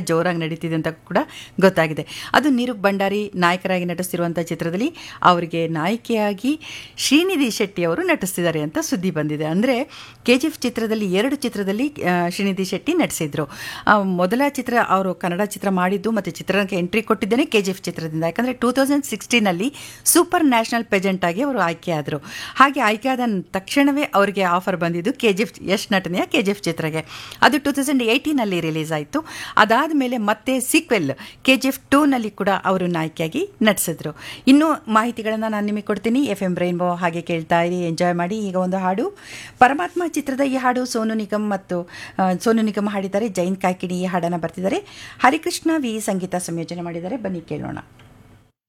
ಜೋರಾಗಿ ನಡೀತಿದೆ ಅಂತ ಕೂಡ ಗೊತ್ತಾಗಿದೆ ಅದು ನಿರೂಪ್ ಭಂಡಾರಿ ನಾಯಕರಾಗಿ ನಟಿಸ್ತಿರುವಂಥ ಚಿತ್ರದಲ್ಲಿ ಅವರಿಗೆ ನಾಯಕಿಯಾಗಿ ಶ್ರೀನಿಧಿ ಶೆಟ್ಟಿ ಅವರು ನಟಿಸ್ತಿದ್ದಾರೆ ಅಂತ ಸುದ್ದಿ ಬಂದಿದೆ ಅಂದರೆ ಕೆ ಜಿ ಎಫ್ ಚಿತ್ರದಲ್ಲಿ ಎರಡು ಚಿತ್ರದಲ್ಲಿ ಆ, ಶ್ರೀನಿಧಿ ಶೆಟ್ಟಿ ನಟಿಸಿದ್ರು ಆ, ಮೊದಲ ಚಿತ್ರ ಅವರು ಕನ್ನಡ ಚಿತ್ರ ಮಾಡಿದ್ದು ಮತ್ತು ಚಿತ್ರರಂಗಕ್ಕೆ ಎಂಟ್ರಿ ಕೊಟ್ಟಿದ್ದೇನೆ ಕೆ ಜಿ ಎಫ್ ಚಿತ್ರದಿಂದ ಯಾಕಂದರೆ ಟೂ ತೌಸಂಡ್ ಸಿಕ್ಸ್ಟೀನಲ್ಲಿ ಸೂಪರ್ ನ್ಯಾಷನಲ್ ಪೆಜೆಂಟ್ ಆಗಿ ಅವರು ಆಯ್ಕೆಯಾದರು ಹಾಗೆ ಆಯ್ಕೆಯಾದ ತಕ್ಷಣವೇ ಅವರಿಗೆ ಆಫರ್ ಬಂದಿದ್ದು ಕೆ ಜಿ ಎಫ್ ಯಶ್ ನಟನೆಯ ಕೆ ಜಿ ಎಫ್ ಚಿತ್ರಗೆ ಅದು ಟೂ ತೌಸಂಡ್ ಏಯ್ಟೀನಲ್ಲಿ ರಿಲೀಸ್ ಆಯಿತು ಅದಾದ ಮೇಲೆ ಮತ್ತೆ ಸೀಕ್ವೆಲ್ ಕೆ ಜಿ ಎಫ್ ಟೂನಲ್ಲಿ ಕೂಡ ಅವರು ನಾಯಕಿಯಾಗಿ ನಟಿಸಿದ್ರು ಇನ್ನೂ ಮಾಹಿತಿಗಳನ್ನು ನಾನು ನಿಮಗೆ ಕೊಡ್ತೀನಿ ಎಫ್ ಎಂ ರೈನ್ಬೋ ಹಾಗೆ ಕೇಳ್ತಾ ಇರಿ ಎಂಜಾಯ್ ಮಾಡಿ ಈಗ ಒಂದು ಹಾಡು ಪರಮಾತ್ಮ ಚಿತ್ರದ ಈ ಹಾಡು ಸೋನು ನಿಗಮ್ ಮತ್ತು ಆ, ಸೋನು ನಿಗಮ್ ಹಾಡಿದ್ದಾರೆ ಜೈನ್ ಕಾಯ್ಕಿಣಿ ಈ ಹಾಡನ್ನು ಬರ್ತಿದ್ದಾರೆ ಹರಿಕೃಷ್ಣ ವಿ ಸಂಗೀತ ಸಂಯೋಜನೆ ಮಾಡಿದ್ದಾರೆ ಬನ್ನಿ ಕೇಳೋಣ